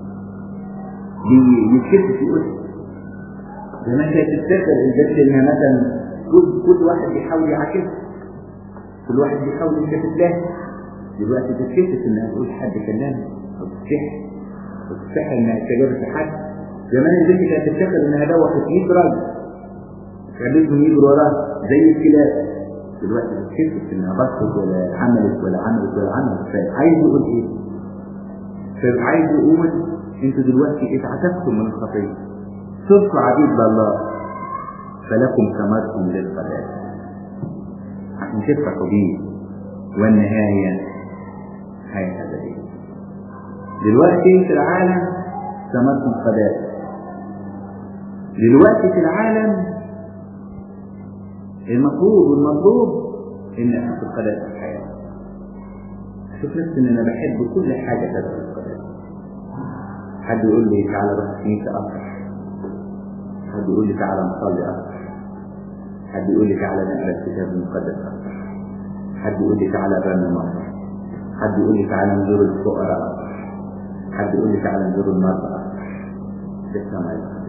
يتكتب يقول زمان كانت تفتكر الجد انها مثلا كل كل واحد بيحاول يعاكسها كل واحد بيحاول يكتب له دلوقتي تتكتب انها تقول حد كلامها او تفتح وتفتح انها تجرب حد زمان البنت كانت تفتكر انها دوخت 100 راجل خليتهم يجروا وراها زي الكلاب دلوقتي بتكتب انها بصت ولا عملت ولا عملت ولا عملت عايز يقول ايه؟ فعايز يقول انتوا دلوقتي اتعتقتم من الخطيه صرتوا عبيد لله فلكم ثمركم للقداسه عشان تفرحوا بيه والنهايه حياه ابديه دلوقتي في العالم ثمركم قداسه دلوقتي في العالم المفروض والمطلوب ان احط القداسه في حياتي اشوف نفسي ان انا بحب كل حاجه تدخل القداسه حد يقول لي تعالى روح الكنيسه اكتر حد يقول لي تعالى نصلي اكتر حد يقول لي تعالى نقرا الكتاب المقدس اكتر حد يقول لي تعالى نرنم اكتر حد يقول لي تعالى نزور الفقراء اكتر حد يقول لي تعالى نزور المرضى اكتر ده ثمر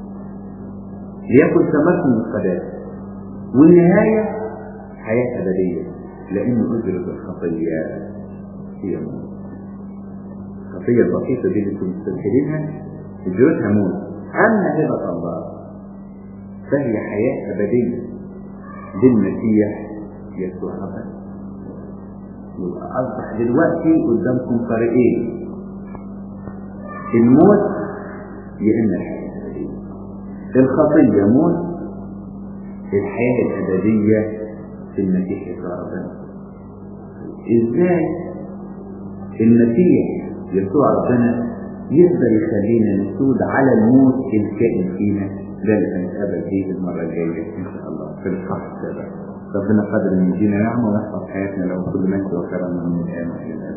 ليكن ثمركم القداسه والنهايه حياه ابديه لان اجره الخطيه هي موت الخطيه البسيطه دي اللي كنتم مستنكرينها اجرتها موت اما هبه الله فهي حياه ابديه بالمسيح يسوع ابدا يبقى اصبح دلوقتي قدامكم طريقين الموت يا اما الحياه الابديه الخطيه موت الحياه الابديه في المسيح يسوع ربنا ازاي المسيح يسوع ربنا يقدر يخلينا نسود على الموت الكائن فينا ده اللي هنتقابل فيه المره الجايه ان شاء الله في الصح السابع ربنا قادر ان يدينا نعمه ويحفظ حياتنا لو كل مجد وكرم من الان والى الابد